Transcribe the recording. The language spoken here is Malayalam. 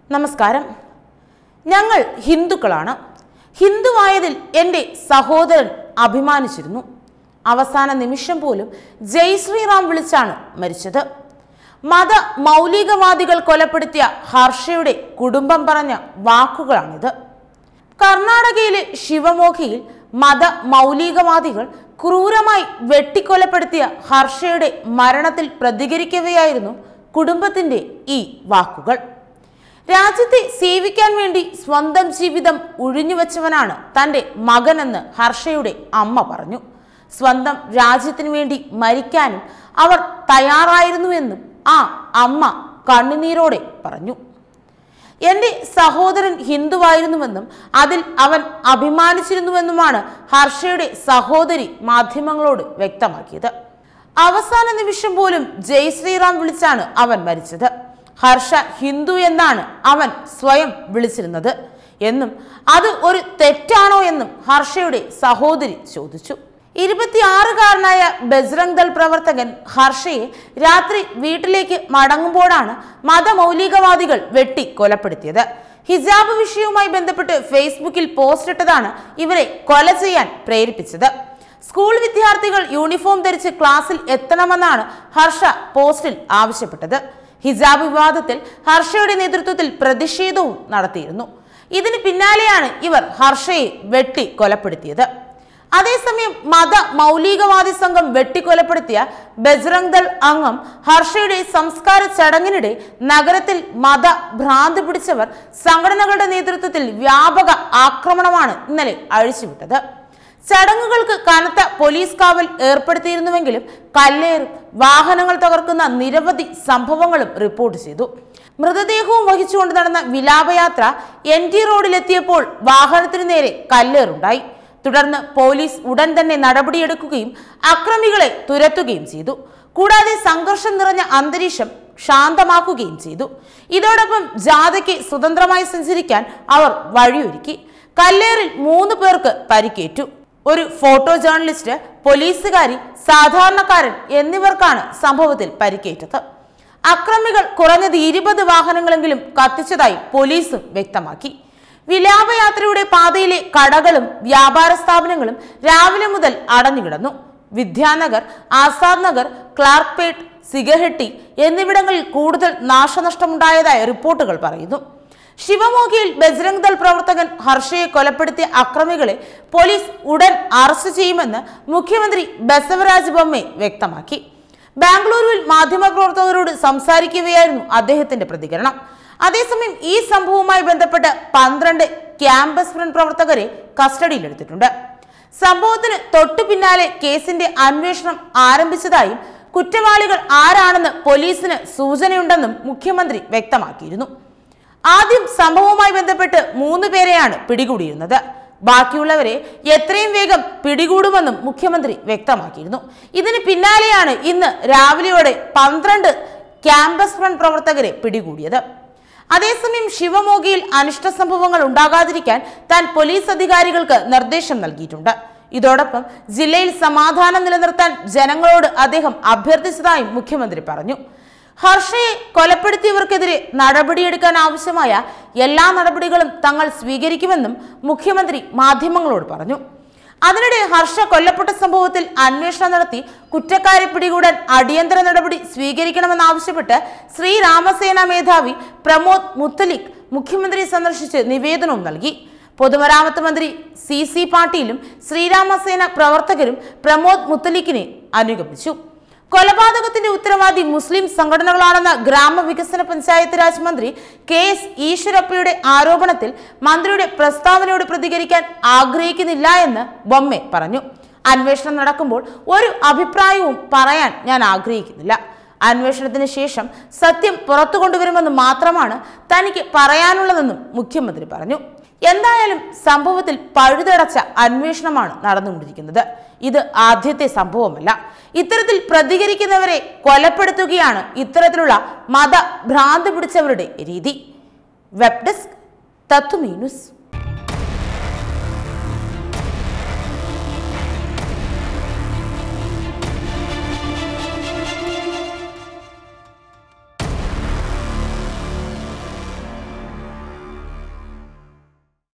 നമസ്കാരം ഞങ്ങൾ ഹിന്ദുക്കളാണ് ഹിന്ദുവായതിൽ എൻ്റെ സഹോദരൻ അഭിമാനിച്ചിരുന്നു അവസാന നിമിഷം പോലും ജയ് ശ്രീറാം വിളിച്ചാണ് മരിച്ചത് മത മൗലികവാദികൾ കൊലപ്പെടുത്തിയ ഹർഷയുടെ കുടുംബം പറഞ്ഞ വാക്കുകളാണിത് കർണാടകയിലെ ശിവമോഗിയിൽ മത മൗലികവാദികൾ ക്രൂരമായി വെട്ടിക്കൊലപ്പെടുത്തിയ ഹർഷയുടെ മരണത്തിൽ പ്രതികരിക്കവെയായിരുന്നു കുടുംബത്തിന്റെ ഈ വാക്കുകൾ രാജ്യത്തെ സേവിക്കാൻ വേണ്ടി സ്വന്തം ജീവിതം ഉഴിഞ്ഞുവെച്ചവനാണ് തൻ്റെ മകനെന്ന് ഹർഷയുടെ അമ്മ പറഞ്ഞു സ്വന്തം രാജ്യത്തിനു വേണ്ടി മരിക്കാനും അവർ തയ്യാറായിരുന്നുവെന്നും ആ അമ്മ കണ്ണുനീരോടെ പറഞ്ഞു എന്റെ സഹോദരൻ ഹിന്ദുവായിരുന്നുവെന്നും അതിൽ അവൻ അഭിമാനിച്ചിരുന്നുവെന്നുമാണ് ഹർഷയുടെ സഹോദരി മാധ്യമങ്ങളോട് വ്യക്തമാക്കിയത് അവസാന നിമിഷം പോലും ജയ് ശ്രീറാം വിളിച്ചാണ് അവൻ മരിച്ചത് ഹർഷ ഹിന്ദു എന്നാണ് അവൻ സ്വയം വിളിച്ചിരുന്നത് എന്നും അത് ഒരു തെറ്റാണോ എന്നും ഹർഷയുടെ സഹോദരി ചോദിച്ചു ഇരുപത്തിയാറുകാരനായ ബജ്രംഗ് ദൾ പ്രവർത്തകൻ ഹർഷയെ രാത്രി വീട്ടിലേക്ക് മടങ്ങുമ്പോഴാണ് മതമൗലികവാദികൾ വെട്ടി കൊലപ്പെടുത്തിയത് ഹിജാബ് വിഷയവുമായി ബന്ധപ്പെട്ട് ഫേസ്ബുക്കിൽ പോസ്റ്റ് ഇട്ടതാണ് ഇവരെ കൊല ചെയ്യാൻ പ്രേരിപ്പിച്ചത് സ്കൂൾ വിദ്യാർത്ഥികൾ യൂണിഫോം ധരിച്ച് ക്ലാസ്സിൽ എത്തണമെന്നാണ് ഹർഷ പോസ്റ്റിൽ ആവശ്യപ്പെട്ടത് ഹിജാബ് വിവാദത്തിൽ ഹർഷയുടെ നേതൃത്വത്തിൽ പ്രതിഷേധവും നടത്തിയിരുന്നു ഇതിന് പിന്നാലെയാണ് ഇവർ ഹർഷയെ വെട്ടി കൊലപ്പെടുത്തിയത് അതേസമയം മത മൗലികവാദി സംഘം വെട്ടിക്കൊലപ്പെടുത്തിയ ബജ്രംഗ് ദൾ അംഗം ഹർഷയുടെ സംസ്കാര ചടങ്ങിനിടെ നഗരത്തിൽ മത ഭ്രാന്തി പിടിച്ചവർ സംഘടനകളുടെ നേതൃത്വത്തിൽ വ്യാപക ആക്രമണമാണ് ഇന്നലെ അഴിച്ചുവിട്ടത് ചടങ്ങുകൾക്ക് കനത്ത പോലീസ് കാവൽ ഏർപ്പെടുത്തിയിരുന്നുവെങ്കിലും കല്ലേറും വാഹനങ്ങൾ തകർക്കുന്ന നിരവധി സംഭവങ്ങളും റിപ്പോർട്ട് ചെയ്തു മൃതദേഹവും വഹിച്ചുകൊണ്ട് നടന്ന വിലാപയാത്ര എൻ ടി റോഡിലെത്തിയപ്പോൾ വാഹനത്തിനു നേരെ കല്ലേറുണ്ടായി തുടർന്ന് പോലീസ് ഉടൻ തന്നെ നടപടിയെടുക്കുകയും അക്രമികളെ തുരത്തുകയും ചെയ്തു കൂടാതെ സംഘർഷം നിറഞ്ഞ അന്തരീക്ഷം ശാന്തമാക്കുകയും ചെയ്തു ഇതോടൊപ്പം ജാഥയ്ക്ക് സ്വതന്ത്രമായി സഞ്ചരിക്കാൻ അവർ വഴിയൊരുക്കി കല്ലേറിൽ മൂന്ന് പേർക്ക് പരിക്കേറ്റു ഒരു ഫോട്ടോ ജേർണലിസ്റ്റ് പോലീസുകാരി സാധാരണക്കാരൻ എന്നിവർക്കാണ് സംഭവത്തിൽ പരിക്കേറ്റത് അക്രമികൾ കുറഞ്ഞത് ഇരുപത് വാഹനങ്ങളെങ്കിലും കത്തിച്ചതായി പോലീസും വ്യക്തമാക്കി വിലാപയാത്രയുടെ പാതയിലെ കടകളും വ്യാപാര സ്ഥാപനങ്ങളും രാവിലെ മുതൽ അടഞ്ഞുകിടന്നു വിദ്യാനഗർ ആസാദ് നഗർ ക്ലാർക്പേട്ട് സിഗഹെട്ടി എന്നിവിടങ്ങളിൽ കൂടുതൽ നാശനഷ്ടമുണ്ടായതായി റിപ്പോർട്ടുകൾ പറയുന്നു ശിവമോഗിയിൽ ബജ്രംഗ് ദൾ പ്രവർത്തകൻ ഹർഷയെ കൊലപ്പെടുത്തിയ അക്രമികളെ പോലീസ് ഉടൻ അറസ്റ്റ് ചെയ്യുമെന്ന് മുഖ്യമന്ത്രി ബസവരാജ് ബൊമ്മെ വ്യക്തമാക്കി ബാംഗ്ലൂരുവിൽ മാധ്യമപ്രവർത്തകരോട് സംസാരിക്കുകയായിരുന്നു അദ്ദേഹത്തിന്റെ പ്രതികരണം അതേസമയം ഈ സംഭവവുമായി ബന്ധപ്പെട്ട് പന്ത്രണ്ട് ക്യാമ്പസ് ഫ്രണ്ട് പ്രവർത്തകരെ കസ്റ്റഡിയിലെടുത്തിട്ടുണ്ട് സംഭവത്തിന് തൊട്ടു പിന്നാലെ കേസിന്റെ അന്വേഷണം ആരംഭിച്ചതായും കുറ്റവാളികൾ ആരാണെന്ന് പോലീസിന് സൂചനയുണ്ടെന്നും മുഖ്യമന്ത്രി വ്യക്തമാക്കിയിരുന്നു ആദ്യം സംഭവവുമായി ബന്ധപ്പെട്ട് മൂന്ന് പേരെയാണ് പിടികൂടിയിരുന്നത് ബാക്കിയുള്ളവരെ എത്രയും വേഗം പിടികൂടുമെന്നും മുഖ്യമന്ത്രി വ്യക്തമാക്കിയിരുന്നു ഇതിന് പിന്നാലെയാണ് ഇന്ന് രാവിലെയോടെ പന്ത്രണ്ട് ക്യാമ്പസ് ഫ്രണ്ട് പ്രവർത്തകരെ പിടികൂടിയത് അതേസമയം ശിവമോഗിയിൽ അനിഷ്ട സംഭവങ്ങൾ ഉണ്ടാകാതിരിക്കാൻ താൻ പോലീസ് അധികാരികൾക്ക് നിർദ്ദേശം നൽകിയിട്ടുണ്ട് ഇതോടൊപ്പം ജില്ലയിൽ സമാധാനം നിലനിർത്താൻ ജനങ്ങളോട് അദ്ദേഹം അഭ്യർത്ഥിച്ചതായും മുഖ്യമന്ത്രി പറഞ്ഞു ഹർഷയെ കൊലപ്പെടുത്തിയവർക്കെതിരെ നടപടിയെടുക്കാൻ ആവശ്യമായ എല്ലാ നടപടികളും തങ്ങൾ സ്വീകരിക്കുമെന്നും മുഖ്യമന്ത്രി മാധ്യമങ്ങളോട് പറഞ്ഞു അതിനിടെ ഹർഷ കൊല്ലപ്പെട്ട സംഭവത്തിൽ അന്വേഷണം നടത്തി കുറ്റക്കാരെ പിടികൂടാൻ അടിയന്തര നടപടി സ്വീകരിക്കണമെന്നാവശ്യപ്പെട്ട് ശ്രീരാമസേന മേധാവി പ്രമോദ് മുത്തലിക് മുഖ്യമന്ത്രി സന്ദർശിച്ച് നിവേദനവും നൽകി പൊതുമരാമത്ത് മന്ത്രി സി സി പാട്ടീലും ശ്രീരാമസേന പ്രവർത്തകരും പ്രമോദ് മുത്തലിക്കിനെ അനുഗമിച്ചു കൊലപാതകത്തിന്റെ ഉത്തരവാദി മുസ്ലിം സംഘടനകളാണെന്ന ഗ്രാമവികസന പഞ്ചായത്ത് രാജ് മന്ത്രി കെ എസ് ഈശ്വരപ്പയുടെ ആരോപണത്തിൽ മന്ത്രിയുടെ പ്രസ്താവനയോട് പ്രതികരിക്കാൻ ആഗ്രഹിക്കുന്നില്ല എന്ന് ബൊമ്മെ പറഞ്ഞു അന്വേഷണം നടക്കുമ്പോൾ ഒരു അഭിപ്രായവും പറയാൻ ഞാൻ ആഗ്രഹിക്കുന്നില്ല അന്വേഷണത്തിന് ശേഷം സത്യം പുറത്തു കൊണ്ടുവരുമെന്ന് മാത്രമാണ് തനിക്ക് പറയാനുള്ളതെന്നും മുഖ്യമന്ത്രി പറഞ്ഞു എന്തായാലും സംഭവത്തിൽ പഴുതടച്ച അന്വേഷണമാണ് നടന്നുകൊണ്ടിരിക്കുന്നത് ഇത് ആദ്യത്തെ സംഭവമല്ല ഇത്തരത്തിൽ പ്രതികരിക്കുന്നവരെ കൊലപ്പെടുത്തുകയാണ് ഇത്തരത്തിലുള്ള മത ഭ്രാന്ത് പിടിച്ചവരുടെ രീതി വെബ് ഡെസ്ക് തത്വമീ ന്യൂസ്